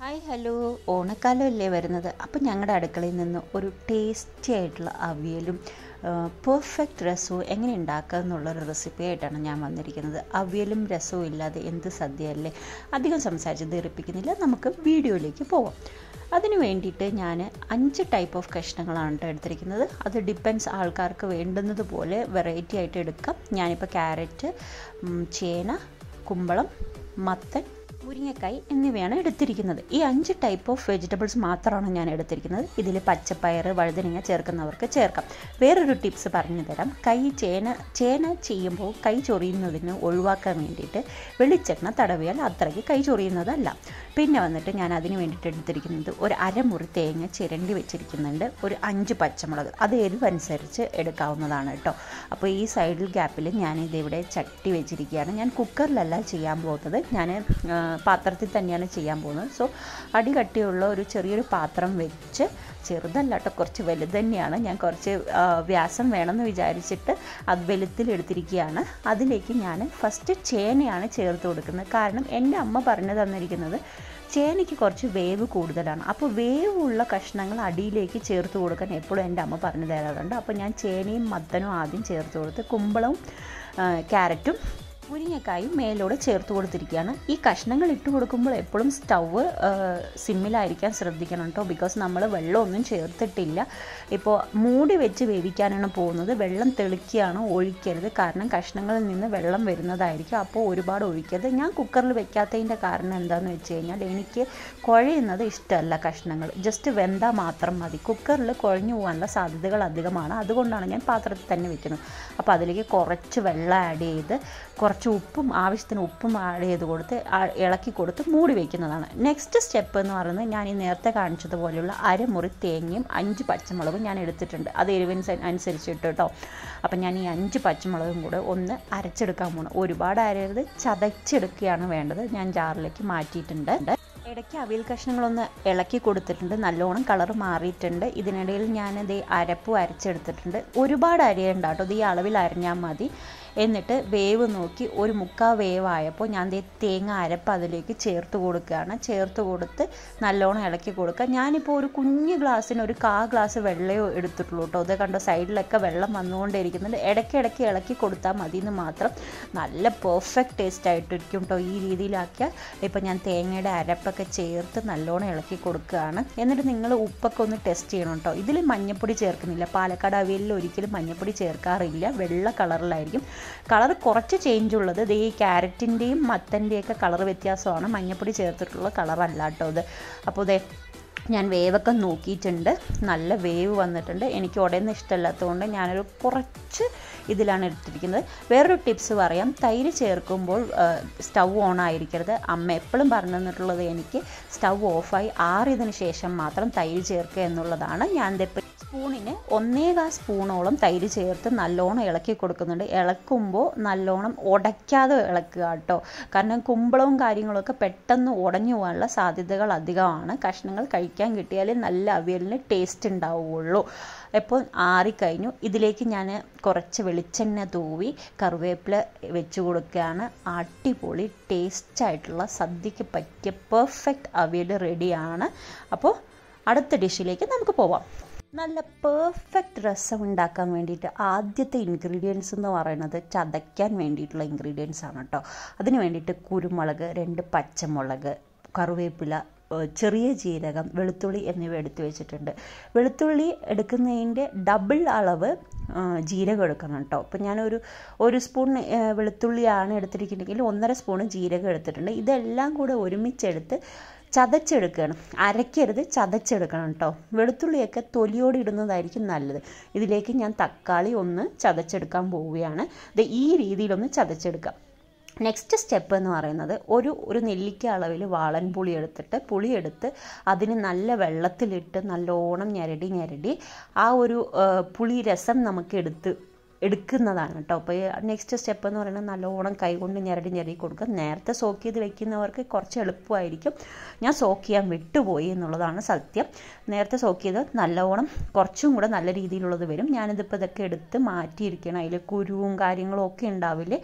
hi hello ഓണക്കാലമല്ലേ വരുന്നത് അപ്പം ഞങ്ങളുടെ അടുക്കളയിൽ നിന്ന് ഒരു ടേസ്റ്റി ആയിട്ടുള്ള അവിയലും പെർഫെക്റ്റ് രസവും എങ്ങനെ ഉണ്ടാക്കുക എന്നുള്ളൊരു റെസിപ്പി ആയിട്ടാണ് ഞാൻ വന്നിരിക്കുന്നത് അവിയലും രസവും ഇല്ലാതെ എന്ത് സദ്യയല്ലേ അധികം സംസാരിച്ച് ദീർപ്പിക്കുന്നില്ല നമുക്ക് വീഡിയോയിലേക്ക് പോവാം അതിന് വേണ്ടിയിട്ട് ഞാൻ അഞ്ച് ടൈപ്പ് ഓഫ് കഷ്ണങ്ങളാണ് കേട്ടോ എടുത്തിരിക്കുന്നത് അത് ഡിപ്പെൻസ് ആൾക്കാർക്ക് വേണ്ടുന്നത് പോലെ വെറൈറ്റി ആയിട്ട് എടുക്കാം ഞാനിപ്പോൾ ക്യാരറ്റ് ചേന കുമ്പളം മത്തൻ മുരിങ്ങക്കായ് എന്നിവയാണ് എടുത്തിരിക്കുന്നത് ഈ അഞ്ച് ടൈപ്പ് ഓഫ് വെജിറ്റബിൾസ് മാത്രമാണ് ഞാൻ എടുത്തിരിക്കുന്നത് ഇതിൽ പച്ചപ്പയർ വഴുതനങ്ങ ചേർക്കുന്നവർക്ക് ചേർക്കാം വേറൊരു ടിപ്സ് പറഞ്ഞു തരാം കൈ ചേന ചേന ചെയ്യുമ്പോൾ കൈ ചൊറിയുന്നതിന് ഒഴിവാക്കാൻ വേണ്ടിയിട്ട് വെളിച്ചെണ്ണ തടവിയാൽ അത്രയ്ക്ക് കൈ ചൊറിയുന്നതല്ല പിന്നെ വന്നിട്ട് ഞാൻ അതിന് വേണ്ടിയിട്ട് എടുത്തിരിക്കുന്നത് ഒരു അരമുറി തേങ്ങ ചിരണ്ടി വെച്ചിരിക്കുന്നുണ്ട് ഒരു അഞ്ച് പച്ചമുളക് അത് എരിവനുസരിച്ച് എടുക്കാവുന്നതാണ് കേട്ടോ അപ്പോൾ ഈ സൈഡിൽ ഗ്യാപ്പിൽ ഞാൻ ഇതിവിടെ ചട്ടി വെച്ചിരിക്കുകയാണ് ഞാൻ കുക്കറിലല്ല ചെയ്യാൻ പോകുന്നത് ഞാൻ പാത്രത്തിൽ തന്നെയാണ് ചെയ്യാൻ പോകുന്നത് സോ അടി കട്ടിയുള്ള ഒരു ചെറിയൊരു പാത്രം വെച്ച് ചെറുതല്ല കേട്ടോ കുറച്ച് വലുത് തന്നെയാണ് ഞാൻ കുറച്ച് വ്യാസം വേണമെന്ന് വിചാരിച്ചിട്ട് അത് വലുത്തിൽ എടുത്തിരിക്കുകയാണ് അതിലേക്ക് ഞാൻ ഫസ്റ്റ് ചേനയാണ് ചേർത്ത് കൊടുക്കുന്നത് കാരണം എൻ്റെ അമ്മ പറഞ്ഞു തന്നിരിക്കുന്നത് ചേനയ്ക്ക് കുറച്ച് വേവ് കൂടുതലാണ് അപ്പോൾ വേവുള്ള കഷ്ണങ്ങൾ അടിയിലേക്ക് ചേർത്ത് കൊടുക്കാൻ എപ്പോഴും എൻ്റെ അമ്മ പറഞ്ഞു തരാറുണ്ട് അപ്പോൾ ഞാൻ ചേനയും മത്തനും ആദ്യം ചേർത്ത് കൊടുത്ത് കുമ്പളവും ക്യാരറ്റും മുരിങ്ങക്കായും മേലോടെ ചേർത്ത് കൊടുത്തിരിക്കുകയാണ് ഈ കഷ്ണങ്ങൾ ഇട്ട് കൊടുക്കുമ്പോൾ എപ്പോഴും സ്റ്റൗവ് സിമ്മിലായിരിക്കാൻ ശ്രദ്ധിക്കണം കേട്ടോ ബിക്കോസ് നമ്മൾ വെള്ളമൊന്നും ചേർത്തിട്ടില്ല ഇപ്പോൾ മൂടി വെച്ച് വേവിക്കാനാണ് പോകുന്നത് വെള്ളം തെളിക്കുകയാണ് ഒഴിക്കരുത് കാരണം കഷ്ണങ്ങളിൽ നിന്ന് വെള്ളം വരുന്നതായിരിക്കും അപ്പോൾ ഒരുപാട് ഒഴിക്കരുത് ഞാൻ കുക്കറിൽ വെക്കാത്തതിൻ്റെ കാരണം എന്താണെന്ന് വെച്ച് കഴിഞ്ഞാൽ എനിക്ക് കുഴയുന്നത് ഇഷ്ടമല്ല കഷ്ണങ്ങൾ ജസ്റ്റ് വെന്താൽ മാത്രം മതി കുക്കറിൽ കുഴഞ്ഞു പോകാനുള്ള സാധ്യതകൾ അധികമാണ് അതുകൊണ്ടാണ് ഞാൻ പാത്രത്തിൽ തന്നെ വെക്കുന്നത് അപ്പോൾ അതിലേക്ക് കുറച്ച് വെള്ളം ആഡ് ചെയ്ത് കുറച്ച് ഉപ്പും ആവശ്യത്തിന് ഉപ്പും ആഡ് ചെയ്ത് കൊടുത്ത് ഇളക്കി കൊടുത്ത് മൂടി വയ്ക്കുന്നതാണ് നെക്സ്റ്റ് സ്റ്റെപ്പ് എന്ന് പറയുന്നത് ഞാൻ ഈ നേരത്തെ കാണിച്ചതുപോലെയുള്ള അരമുറി തേങ്ങയും അഞ്ച് പച്ചമുളകും ഞാൻ എടുത്തിട്ടുണ്ട് അത് എരിവിന് അനുസരിച്ചിട്ട് കേട്ടോ അപ്പം ഞാൻ ഈ അഞ്ച് പച്ചമുളകും കൂടെ ഒന്ന് അരച്ചെടുക്കാൻ പോകണം ഒരുപാട് അരയരുത് ചതച്ചെടുക്കുകയാണ് വേണ്ടത് ഞാൻ ജാറിലേക്ക് മാറ്റിയിട്ടുണ്ട് ഇടയ്ക്ക് അവിയൽ കഷ്ണങ്ങളൊന്ന് ഇളക്കി കൊടുത്തിട്ടുണ്ട് നല്ലോണം കളർ മാറിയിട്ടുണ്ട് ഇതിനിടയിൽ ഞാനത് അരപ്പും അരച്ചെടുത്തിട്ടുണ്ട് ഒരുപാട് അരിയണ്ട കേട്ടോ ഇത് ഈ അളവിൽ അരഞ്ഞാൽ മതി എന്നിട്ട് വേവ് നോക്കി ഒരു മുക്കാ വേവായപ്പോൾ ഞാൻ ദേ തേങ്ങ അരപ്പ് അതിലേക്ക് ചേർത്ത് കൊടുക്കുകയാണ് ചേർത്ത് കൊടുത്ത് നല്ലോണം ഇളക്കി കൊടുക്കുക ഞാനിപ്പോൾ ഒരു കുഞ്ഞ് ഗ്ലാസ്സിന് ഒരു കാ ഗ്ലാസ് വെള്ളയോ എടുത്തിട്ടുള്ളൂ കേട്ടോ അത് കണ്ടോ സൈഡിലൊക്കെ വെള്ളം വന്നുകൊണ്ടിരിക്കുന്നുണ്ട് ഇടയ്ക്ക് ഇടയ്ക്ക് ഇളക്കി കൊടുത്താൽ മതി എന്ന് മാത്രം നല്ല പെർഫെക്റ്റ് ടേസ്റ്റ് ആയിട്ടിരിക്കും കേട്ടോ ഈ രീതിയിലാക്കിയാൽ ഇപ്പോൾ ഞാൻ തേങ്ങയുടെ അരപ്പൊക്കെ ചേർത്ത് നല്ലോണം ഇളക്കി കൊടുക്കുകയാണ് എന്നിട്ട് നിങ്ങൾ ഉപ്പൊക്കെ ഒന്ന് ടെസ്റ്റ് ചെയ്യണം കേട്ടോ ഇതിൽ മഞ്ഞപ്പൊടി ചേർക്കുന്നില്ല പാലക്കാട് അവിയലിൽ ഒരിക്കലും മഞ്ഞപ്പൊടി ചേർക്കാറില്ല വെള്ള കളറിലായിരിക്കും കളർ കുറച്ച് ചേഞ്ച് ഉള്ളത് ഇത് ഈ ക്യാരറ്റിൻ്റെയും മത്തൻ്റെയൊക്കെ കളർ വ്യത്യാസമാണ് മഞ്ഞപ്പൊടി ചേർത്തിട്ടുള്ള കളറല്ല കേട്ടോ ഇത് അപ്പോൾ ഇതേ ഞാൻ വേവൊക്കെ നോക്കിയിട്ടുണ്ട് നല്ല വേവ് വന്നിട്ടുണ്ട് എനിക്ക് ഉടനെ ഇഷ്ടമല്ലാത്തതുകൊണ്ട് ഞാനൊരു കുറച്ച് ഇതിലാണ് എടുത്തിരിക്കുന്നത് വേറൊരു ടിപ്സ് പറയാം തൈര് ചേർക്കുമ്പോൾ സ്റ്റൗ ഓൺ ആയിരിക്കരുത് അമ്മ എപ്പോഴും പറഞ്ഞു തന്നിട്ടുള്ളത് എനിക്ക് സ്റ്റൗ ഓഫായി ആറിയതിന് ശേഷം മാത്രം തൈര് ചേർക്കുക എന്നുള്ളതാണ് ഞാൻ ഇതിപ്പോൾ സ്പൂണിന് ഒന്നേകാൽ സ്പൂണോളം തൈര് ചേർത്ത് നല്ലോണം ഇളക്കി കൊടുക്കുന്നുണ്ട് ഇളക്കുമ്പോൾ നല്ലോണം ഉടയ്ക്കാതെ ഇളക്കുക കേട്ടോ കാരണം കുമ്പളവും കാര്യങ്ങളൊക്കെ പെട്ടെന്ന് ഉടഞ്ഞു പോകാനുള്ള സാധ്യതകൾ അധികമാണ് കഷ്ണങ്ങൾ കഴിക്കാൻ കിട്ടിയാൽ നല്ല അവിയലിന് ടേസ്റ്റ് ഉണ്ടാവുകയുള്ളൂ എപ്പോൾ ആറിക്കഴിഞ്ഞു ഇതിലേക്ക് ഞാൻ കുറച്ച് വെളിച്ചെണ്ണ തൂവി കറിവേപ്പില വെച്ച് കൊടുക്കുകയാണ് അടിപൊളി ടേസ്റ്റായിട്ടുള്ള സദ്യക്ക് പറ്റിയ പെർഫെക്റ്റ് അവിയൽ റെഡിയാണ് അപ്പോൾ അടുത്ത ഡിഷിലേക്ക് നമുക്ക് പോവാം നല്ല പെർഫെക്റ്റ് രസം ഉണ്ടാക്കാൻ വേണ്ടിയിട്ട് ആദ്യത്തെ ഇൻഗ്രീഡിയൻസ് എന്ന് പറയുന്നത് ചതയ്ക്കാൻ വേണ്ടിയിട്ടുള്ള ഇൻഗ്രീഡിയൻസ് ആണ് കേട്ടോ അതിന് വേണ്ടിയിട്ട് കുരുമുളക് രണ്ട് പച്ചമുളക് കറിവേപ്പില ചെറിയ ജീരകം വെളുത്തുള്ളി എന്നിവ എടുത്തു വെച്ചിട്ടുണ്ട് വെളുത്തുള്ളി എടുക്കുന്നതിൻ്റെ ഡബിൾ അളവ് ജീരകം എടുക്കണം കേട്ടോ അപ്പം ഞാനൊരു ഒരു സ്പൂൺ വെളുത്തുള്ളിയാണ് എടുത്തിരിക്കുന്നെങ്കിൽ ഒന്നര സ്പൂൺ ജീരകം എടുത്തിട്ടുണ്ട് ഇതെല്ലാം കൂടെ ഒരുമിച്ചെടുത്ത് ചതച്ചെടുക്കണം അരയ്ക്കരുത് ചതച്ചെടുക്കണം കേട്ടോ വെളുത്തുള്ളിയൊക്കെ തൊലിയോടെ ഇടുന്നതായിരിക്കും നല്ലത് ഇതിലേക്ക് ഞാൻ തക്കാളി ഒന്ന് ചതച്ചെടുക്കാൻ പോവുകയാണ് ഇത് ഈ രീതിയിലൊന്ന് ചതച്ചെടുക്കാം നെക്സ്റ്റ് സ്റ്റെപ്പ് എന്ന് പറയുന്നത് ഒരു ഒരു നെല്ലിക്ക അളവിൽ വാളൻ പുളി എടുത്തിട്ട് പുളി എടുത്ത് അതിന് നല്ല വെള്ളത്തിലിട്ട് നല്ലോണം ഞെരടി ഞെരടി ആ ഒരു പുളി രസം നമുക്ക് എടുത്ത് എടുക്കുന്നതാണ് കേട്ടോ അപ്പോൾ നെക്സ്റ്റ് സ്റ്റെപ്പ് എന്ന് പറയുന്നത് നല്ലോണം കൈകൊണ്ട് ഞെരടി ഞെരടി കൊടുക്കുക നേരത്തെ സോക്ക് ചെയ്ത് വെക്കുന്നവർക്ക് കുറച്ച് എളുപ്പമായിരിക്കും ഞാൻ സോക്ക് ചെയ്യാൻ വിട്ടുപോയി എന്നുള്ളതാണ് സത്യം നേരത്തെ സോക്ക് ചെയ്ത് നല്ലോണം കുറച്ചും കൂടെ നല്ല രീതിയിലുള്ളത് വരും ഞാനിതിപ്പോൾ ഇതൊക്കെ എടുത്ത് മാറ്റിയിരിക്കണം അതിൽ കുരുവും കാര്യങ്ങളും ഒക്കെ ഉണ്ടാവില്ലേ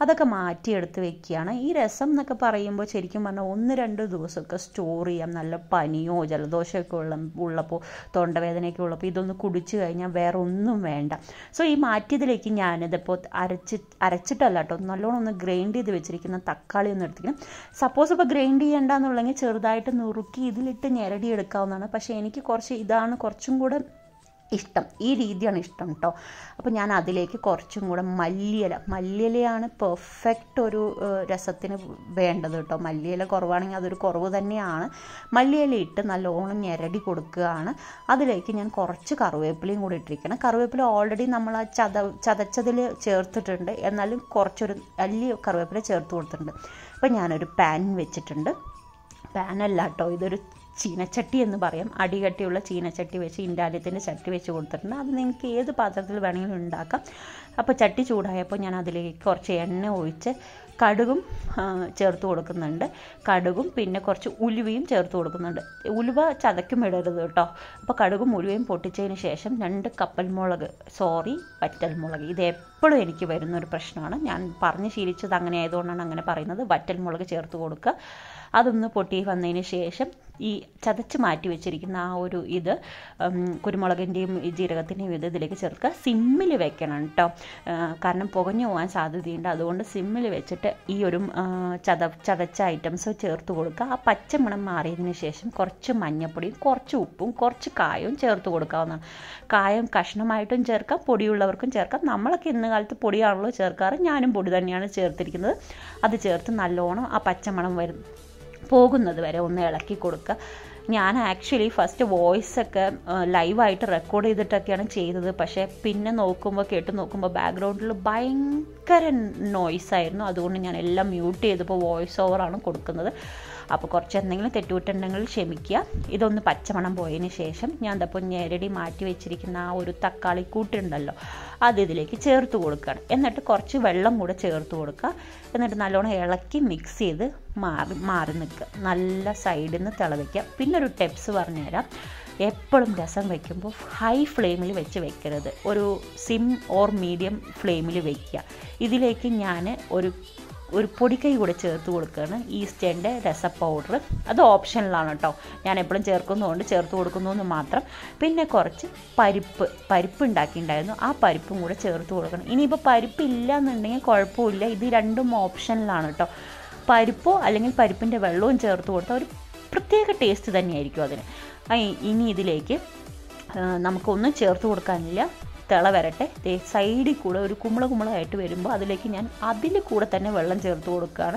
അതൊക്കെ മാറ്റിയെടുത്ത് വെക്കുകയാണ് ഈ രസം എന്നൊക്കെ പറയുമ്പോൾ ശരിക്കും പറഞ്ഞാൽ ഒന്ന് രണ്ട് ദിവസമൊക്കെ സ്റ്റോർ ചെയ്യാം നല്ല പനിയോ ജലദോഷമൊക്കെ ഉള്ള ഉള്ളപ്പോൾ തൊണ്ടവേദനയൊക്കെ ഉള്ളപ്പോൾ ഇതൊന്ന് കുടിച്ചു കഴിഞ്ഞാൽ വേറെ ഒന്നും വേണ്ട സോ ഈ മാറ്റിയതിലേക്ക് ഞാനിതിപ്പോൾ അരച്ച് അരച്ചിട്ടല്ല കേട്ടോ നല്ലോണം ഒന്ന് ഗ്രൈൻഡ് ചെയ്ത് വെച്ചിരിക്കുന്ന തക്കാളി ഒന്ന് എടുത്തിക്കണം സപ്പോസ് ഇപ്പോൾ ഗ്രൈൻഡ് ചെയ്യേണ്ടെന്നുണ്ടെങ്കിൽ ചെറുതായിട്ട് നുറുക്കി ഇതിലിട്ട് ഞെരടി എടുക്കാവുന്നതാണ് പക്ഷേ എനിക്ക് കുറച്ച് ഇതാണ് കുറച്ചും കൂടെ ഇഷ്ടം ഈ രീതിയാണ് ഇഷ്ടം കേട്ടോ അപ്പോൾ ഞാൻ അതിലേക്ക് കുറച്ചും കൂടെ മല്ലിയില മല്ലിയിലയാണ് പെർഫെക്റ്റ് ഒരു രസത്തിന് വേണ്ടത് കേട്ടോ മല്ലിയില കുറവാണെങ്കിൽ അതൊരു കുറവ് തന്നെയാണ് മല്ലിയില ഇട്ട് നല്ലോണം ഞെരടി കൊടുക്കുകയാണ് അതിലേക്ക് ഞാൻ കുറച്ച് കറിവേപ്പിലയും കൂടി ഇട്ടിരിക്കണം കറിവേപ്പില ഓൾറെഡി നമ്മൾ ആ ചത ചതച്ചതിൽ ചേർത്തിട്ടുണ്ട് എന്നാലും കുറച്ചൊരു വലിയ കറിവേപ്പില ചേർത്ത് കൊടുത്തിട്ടുണ്ട് അപ്പോൾ ഞാനൊരു പാൻ വെച്ചിട്ടുണ്ട് പാനല്ല കേട്ടോ ഇതൊരു ചീനച്ചട്ടി എന്ന് പറയാം അടികട്ടിയുള്ള ചീനച്ചട്ടി വെച്ച് ഇൻഡാലിയത്തിൻ്റെ ചട്ടി വെച്ച് കൊടുത്തിട്ടുണ്ട് അത് നിങ്ങൾക്ക് ഏത് പാത്രത്തിൽ വേണമെങ്കിലും ഉണ്ടാക്കാം അപ്പോൾ ചട്ടി ചൂടായപ്പോൾ ഞാൻ അതിലേക്ക് കുറച്ച് എണ്ണ ഒഴിച്ച് കടുകും ചേർത്ത് കൊടുക്കുന്നുണ്ട് കടുകും പിന്നെ കുറച്ച് ഉലുവയും ചേർത്ത് കൊടുക്കുന്നുണ്ട് ഉലുവ ചതയ്ക്കും ഇടരുത് കേട്ടോ അപ്പോൾ കടുകും ഉലുവയും പൊട്ടിച്ചതിന് ശേഷം രണ്ട് കപ്പൽ മുളക് സോറി വറ്റൽമുളക് ഇത് എപ്പോഴും എനിക്ക് വരുന്നൊരു പ്രശ്നമാണ് ഞാൻ പറഞ്ഞ് ശീലിച്ചത് അങ്ങനെ ആയതുകൊണ്ടാണ് അങ്ങനെ പറയുന്നത് വറ്റൽമുളക് ചേർത്ത് കൊടുക്കുക അതൊന്ന് പൊട്ടി വന്നതിന് ശേഷം ഈ ചതച്ച് മാറ്റി വെച്ചിരിക്കുന്ന ആ ഒരു ഇത് കുരുമുളകിൻ്റെയും ജീരകത്തിൻ്റെയും ഇത് ഇതിലേക്ക് ചേർക്കുക സിമ്മിൽ വെക്കണം കേട്ടോ കാരണം പുകഞ്ഞു പോകാൻ സാധ്യതയുണ്ട് അതുകൊണ്ട് സിമ്മിൽ വെച്ചിട്ട് ഈ ഒരു ചത ചതച്ച ഐറ്റംസ് ചേർത്ത് കൊടുക്കുക ആ പച്ചമണം മാറിയതിന് ശേഷം കുറച്ച് മഞ്ഞൾപ്പൊടിയും കുറച്ച് ഉപ്പും കുറച്ച് കായവും ചേർത്ത് കൊടുക്കാവുന്നതാണ് കായം കഷ്ണമായിട്ടും ചേർക്കാം പൊടിയുള്ളവർക്കും ചേർക്കാം നമ്മളൊക്കെ ഇന്ന് കാലത്ത് പൊടിയാണല്ലോ ചേർക്കാറ് ഞാനും പൊടി തന്നെയാണ് ചേർത്തിരിക്കുന്നത് അത് ചേർത്ത് നല്ലോണം ആ പച്ചമണം വരും പോകുന്നത് വരെ ഒന്ന് ഇളക്കി കൊടുക്കുക ഞാൻ ആക്ച്വലി ഫസ്റ്റ് വോയിസ് ഒക്കെ ലൈവായിട്ട് റെക്കോർഡ് ചെയ്തിട്ടൊക്കെയാണ് ചെയ്തത് പക്ഷേ പിന്നെ നോക്കുമ്പോൾ കേട്ട് നോക്കുമ്പോൾ ബാക്ക്ഗ്രൗണ്ടിൽ ഭയങ്കര നോയ്സ് ആയിരുന്നു അതുകൊണ്ട് ഞാൻ എല്ലാം മ്യൂട്ട് ചെയ്തപ്പോൾ വോയിസ് ഓവറാണ് കൊടുക്കുന്നത് അപ്പോൾ കുറച്ച് എന്തെങ്കിലും തെറ്റുവിട്ടുണ്ടെങ്കിൽ ക്ഷമിക്കുക ഇതൊന്ന് പച്ചമണം പോയതിന് ശേഷം ഞാൻ അതപ്പോൾ ഞെരടി മാറ്റി വെച്ചിരിക്കുന്ന ആ ഒരു തക്കാളി കൂട്ടുണ്ടല്ലോ അത് ഇതിലേക്ക് ചേർത്ത് കൊടുക്കുകയാണ് എന്നിട്ട് കുറച്ച് വെള്ളം കൂടെ ചേർത്ത് കൊടുക്കുക എന്നിട്ട് നല്ലോണം ഇളക്കി മിക്സ് ചെയ്ത് മാറി മാറി നിൽക്കുക നല്ല സൈഡിൽ നിന്ന് തിളവയ്ക്കുക പിന്നെ ഒരു ടിപ്സ് പറഞ്ഞുതരാം എപ്പോഴും രസം വയ്ക്കുമ്പോൾ ഹൈ ഫ്ലെയിമിൽ വെച്ച് വെക്കരുത് ഒരു സിം ഓർ മീഡിയം ഫ്ലെയിമിൽ വയ്ക്കുക ഇതിലേക്ക് ഞാൻ ഒരു ഒരു പൊടിക്കൈ കൂടെ ചേർത്ത് കൊടുക്കുകയാണ് ഈസ്റ്റേൻ്റെ രസ പൗഡർ അത് ഓപ്ഷനിലാണ് കേട്ടോ ഞാൻ എപ്പോഴും ചേർക്കുന്നതുകൊണ്ട് ചേർത്ത് കൊടുക്കുന്നു എന്ന് മാത്രം പിന്നെ കുറച്ച് പരിപ്പ് പരിപ്പ് ഉണ്ടാക്കിയിട്ടുണ്ടായിരുന്നു ആ പരിപ്പും കൂടെ ചേർത്ത് കൊടുക്കണം ഇനിയിപ്പോൾ പരിപ്പ് ഇല്ല എന്നുണ്ടെങ്കിൽ കുഴപ്പമില്ല ഇത് രണ്ടും ഓപ്ഷനിലാണ് കേട്ടോ പരിപ്പോ അല്ലെങ്കിൽ പരിപ്പിൻ്റെ വെള്ളവും ചേർത്ത് കൊടുത്താൽ ഒരു പ്രത്യേക ടേസ്റ്റ് തന്നെയായിരിക്കും അതിന് ഇനി ഇതിലേക്ക് നമുക്കൊന്നും ചേർത്ത് കൊടുക്കാനില്ല തിള വരട്ടെ ദേ സൈഡിൽ കൂടെ ഒരു കുമ്പള കുമ്പളമായിട്ട് വരുമ്പോൾ അതിലേക്ക് ഞാൻ അതിൽ കൂടെ തന്നെ വെള്ളം ചേർത്ത് കൊടുക്കുകയാണ്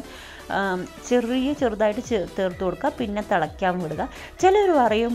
ചെറിയ ചെറുതായിട്ട് ചേർത്ത് കൊടുക്കുക പിന്നെ തിളയ്ക്കാൻ വിടുക ചിലർ പറയും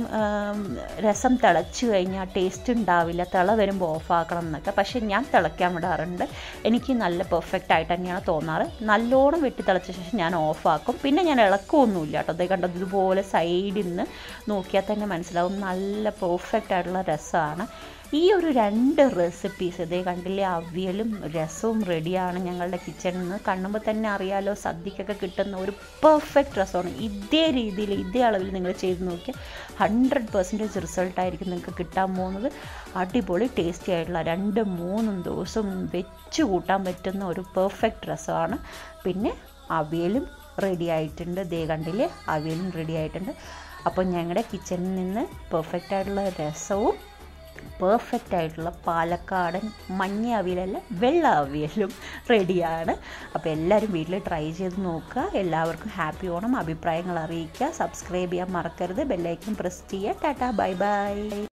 രസം തിളച്ച് കഴിഞ്ഞാൽ ടേസ്റ്റ് ഉണ്ടാവില്ല തിള വരുമ്പോൾ ഓഫാക്കണം എന്നൊക്കെ പക്ഷേ ഞാൻ തിളയ്ക്കാൻ വിടാറുണ്ട് എനിക്ക് നല്ല പെർഫെക്റ്റ് ആയിട്ട് തന്നെയാണ് തോന്നാറ് നല്ലോണം വെട്ടി തിളച്ച ശേഷം ഞാൻ ഓഫാക്കും പിന്നെ ഞാൻ ഇളക്കമൊന്നുമില്ല കേട്ടോ അതേ കണ്ടത് ഇതുപോലെ സൈഡിൽ നിന്ന് നോക്കിയാൽ തന്നെ മനസ്സിലാവും നല്ല പെർഫെക്റ്റ് ആയിട്ടുള്ള രസമാണ് ഈ ഒരു രണ്ട് റെസിപ്പീസ് ഇതേ കണ്ടില്ലേ അവിയലും രസവും റെഡിയാണ് ഞങ്ങളുടെ കിച്ചണിൽ നിന്ന് കാണുമ്പോൾ തന്നെ അറിയാലോ സദ്യക്കൊക്കെ കിട്ടുന്ന ഒരു പെർഫെക്റ്റ് രസമാണ് ഇതേ രീതിയിൽ ഇതേ അളവിൽ നിങ്ങൾ ചെയ്ത് നോക്കിയാൽ ഹൺഡ്രഡ് പെർസെൻറ്റേജ് റിസൾട്ടായിരിക്കും നിങ്ങൾക്ക് കിട്ടാൻ പോകുന്നത് അടിപൊളി ടേസ്റ്റി ആയിട്ടുള്ള രണ്ട് മൂന്നും ദിവസം വെച്ച് കൂട്ടാൻ പറ്റുന്ന ഒരു പെർഫെക്റ്റ് രസമാണ് പിന്നെ അവിയലും റെഡി ആയിട്ടുണ്ട് ദേ കണ്ടില്ലേ അവിയലും റെഡി ആയിട്ടുണ്ട് അപ്പോൾ ഞങ്ങളുടെ കിച്ചണിൽ നിന്ന് പെർഫെക്റ്റ് ആയിട്ടുള്ള രസവും പെർഫെക്റ്റ് ആയിട്ടുള്ള പാലക്കാടൻ മഞ്ഞ അവിയലല്ല വെള്ള അവിയലും റെഡിയാണ് അപ്പോൾ എല്ലാവരും വീട്ടിൽ ട്രൈ ചെയ്ത് നോക്കുക എല്ലാവർക്കും ഹാപ്പി ഓണം അഭിപ്രായങ്ങൾ അറിയിക്കുക സബ്സ്ക്രൈബ് ചെയ്യാൻ മറക്കരുത് ബെല്ലൈക്കൻ പ്രസ് ചെയ്യുക ടാറ്റാ ബൈ ബൈ